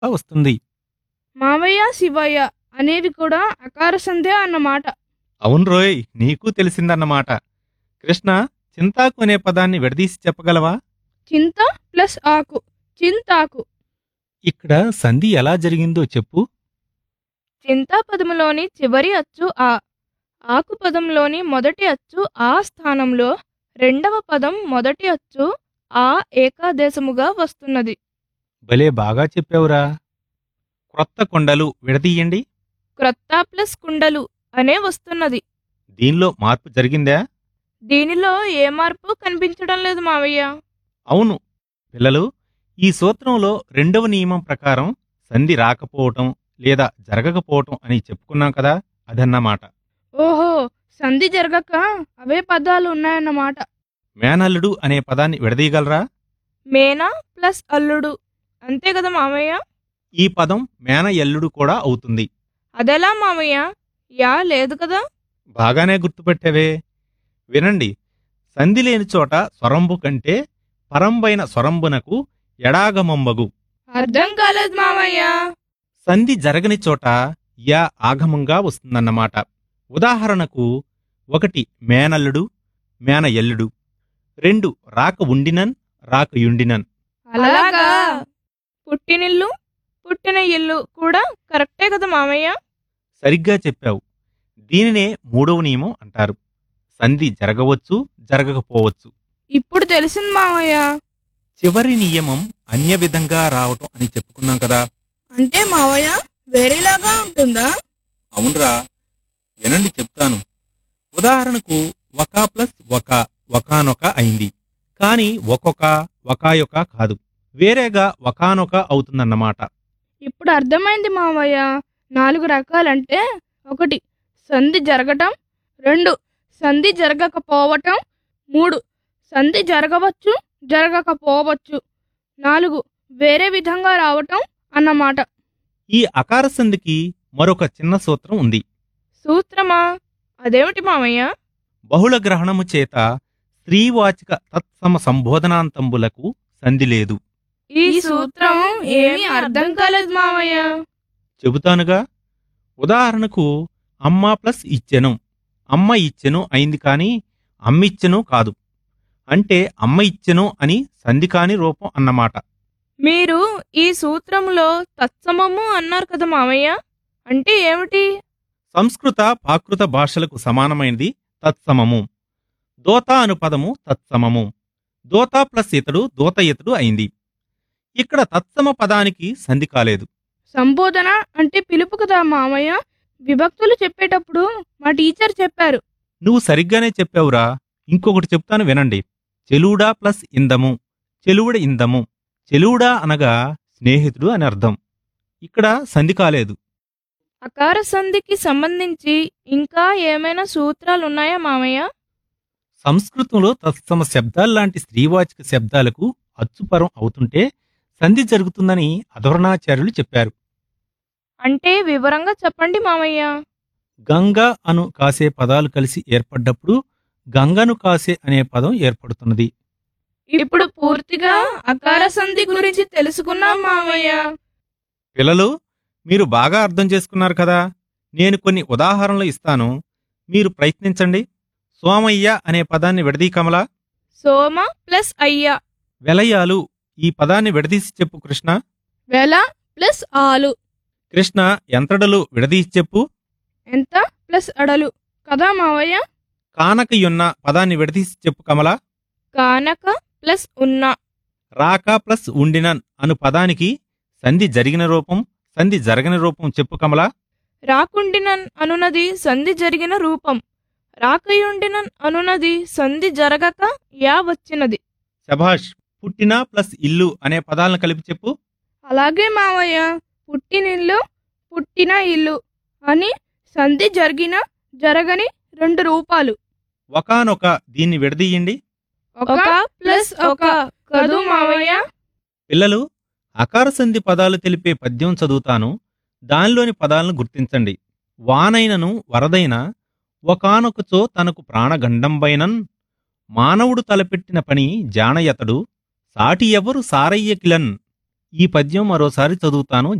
వస్తుంది మావయ్య శివయ్య అనేవి కూడా అకార సంధే అన్నమాట అవును రోయ్ నీకు తెలిసిందన్నమాట కృష్ణ చింతాకు అనే పదాన్ని విడదీసి చెప్పగలవా చింత ప్లస్ ఆకు చింతాకు ఇక్కడ సంధి ఎలా జరిగిందో చెప్పు చింతా పదములోని చివరి అచ్చు ఆ ఆకు పదంలోని మొదటి అచ్చు ఆ స్థానంలో రెండవ పదం మొదటి అచ్చు ఆ ఏకాదేశముగా వస్తున్నది భలే బాగా చెప్పావురా క్రొత్త కొండలు విడదీయండి క్రొత్త ప్లస్ కుండలు అనే వస్తున్నది దీనిలో మార్పు జరిగిందా దీనిలో ఏ మార్పు కనిపించడం లేదు మావయ్య అవును పిల్లలు ఈ సూత్రంలో రెండవ నియమం ప్రకారం సంధి రాకపోవటం లేదా జరగకపోవటం అని చెప్పుకున్నాం కదా అదన్నమాట ఓహో సంధి జరగక అవే పదాలు ఉన్నాయన్నమాట మేనల్లుడు అనే పదాన్ని విడదీయగలరా మేనా ప్లస్ అల్లుడు అంతే కదా మామయ్య ఈ పదం మేన ఎల్లుడు కూడా అవుతుంది అదెలా మామయ్య యా లేదు కదా బాగానే గుర్తుపెట్టావే వినండి సంధి లేని చోట స్వరంబు కంటే పరంబైన స్వరంబునకు ఎడాగమంబగు అర్థం కాలేదు మామయ్య సంధి జరగని చోట యా ఆగమంగా వస్తుందన్నమాట ఉదాహరణకు ఒకటి మేనల్లుడు మేన ఎల్లుడు రెండు రాక ఉండినన్ రాక యుండినన్ అలాగా పుట్టినిల్లు పుట్టిన ఇల్లు కూడా కరెక్టే కదా మామయ్య సరిగ్గా చెప్పావు దీనినే మూడవ నియమం అంటారు సంధి జరగవచ్చు జరగకపోవచ్చు ఇప్పుడు తెలిసింది మామయ్య చివరి నియమం అన్య విధంగా రావటం అని చెప్పుకున్నాం కదా అంటే మామయ్య వేరేలాగా ఉంటుందా అవునరా వినండి చెప్తాను ఉదాహరణకు ఒక ప్లస్ ఒక ఒకానొక అయింది కాని ఒక్కొక్క ఒకాయొక కాదు వేరేగా ఒకానొక అవుతుందన్నమాట ఇప్పుడు అర్థమైంది మామయ్య నాలుగు రకాలంటే ఒకటి సంధి జరగటం రెండు సంధి జరగకపోవటం మూడు సంధి జరగవచ్చు జరగకపోవచ్చు నాలుగు వేరే విధంగా రావటం అన్నమాట ఈ అకార సంధికి మరొక చిన్న సూత్రం ఉంది సూత్రమా అదేమిటి మామయ్య బహుళ గ్రహణము చేత స్త్రీవాచక తత్సమ సంబోధనాంతంబులకు సంధి లేదు ఈ సూత్రం ఏమీ అర్థం కాలేదు మామయ్య చెబుతానుగా ఉదాహరణకు అమ్మ ప్లస్ ఇచ్చెను అమ్మ ఇచ్చెను అయింది కాని అమ్మిచ్చెను కాదు అంటే అమ్మ ఇచ్చెను అని సంధి కాని రూపం అన్నమాట మీరు ఈ సూత్రంలో తత్సమము అన్నారు కదా మామయ్య అంటే ఏమిటి సంస్కృత ప్రాకృత భాషలకు సమానమైనది తత్సమము దోత అను పదము తత్సమము దోత ప్లస్ ఇతడు దోత ఇతడు అయింది ఇక్కడ తత్సమ పదానికి సంధి కాలేదు సంబోధన అంటే పిలుపు కదా మామయ్య విభక్తులు చెప్పేటప్పుడు మా టీచర్ చెప్పారు నువ్వు సరిగ్గానే చెప్పావురా ఇంకొకటి చెప్తాను వినండి చెలువుడా ప్లస్ ఇందము చెలువుడ ఇందము చెలువుడా అనగా స్నేహితుడు అని అర్థం ఇక్కడ సంధి కాలేదు అకార సంధికి సంబంధించి ఇంకా ఏమైనా సూత్రాలు ఉన్నాయా మామయ్య సంస్కృతంలో తత్సమ శబ్దాల్లాంటి స్త్రీవాచక శబ్దాలకు అచ్చుపరం అవుతుంటే సంధి జరుగుతుందని అధోరణాచార్యులు చెప్పారు అంటే వివరంగా చెప్పండి మామయ్య గంగ అను కాసే పదాలు కలిసి ఏర్పడ్డప్పుడు గంగను కాసే అనే పదం ఏర్పడుతున్నది ఇప్పుడు పూర్తిగా అకార సంధి గురించి తెలుసుకున్నాం మామయ్య పిల్లలు మీరు బాగా అర్థం చేసుకున్నారు కదా నేను కొన్ని ఉదాహరణలు ఇస్తాను మీరు ప్రయత్నించండి సోమయ్య అనే పదాన్ని విడదీ కమలా సోమ ప్లస్ అయ్య వెలయాలు ఈ పదాన్ని విడదీసి చెప్పు కృష్ణ వెల ప్లస్ ఆలు కృష్ణ ఎంతడలు విడదీసి చెప్పు ఎంత ప్లస్ అడలు కదా మావయ్య కానకయున్న పదాన్ని విడదీసి చెప్పు కమల కానక ప్లస్ ఉన్న రాక ప్లస్ ఉండినన్ అను పదానికి సంధి జరిగిన రూపం సంధి జరగని రూపం చెప్పు కమల రాకుండినన్ అనునది సంధి జరిగిన రూపం రాకయుండినన్ అనునది సంధి జరగక యా వచ్చినది శభాష్ పుట్టిన ప్లస్ ఇల్లు అనే పదాలను కలిపి చెప్పు అలాగే మావయ్య పుట్టినిల్లు పుట్టిన ఇల్లు అని సంధి జరిగిన జరగని రెండు రూపాలు ఒకానొక దీన్ని విడదీయండి ఒక ప్లస్ ఒక కదు మావయ్య పిల్లలు అకార సంధి పదాలు తెలిపే పద్యం చదువుతాను దానిలోని పదాలను గుర్తించండి వానైనను వరదైన ఒకానొకచో తనకు ప్రాణగండంబైనన్ మానవుడు తలపెట్టిన పని జానయతడు సాటి ఎవరు సారయ్యకిలన్ ఈ పద్యం మరోసారి చదువుతాను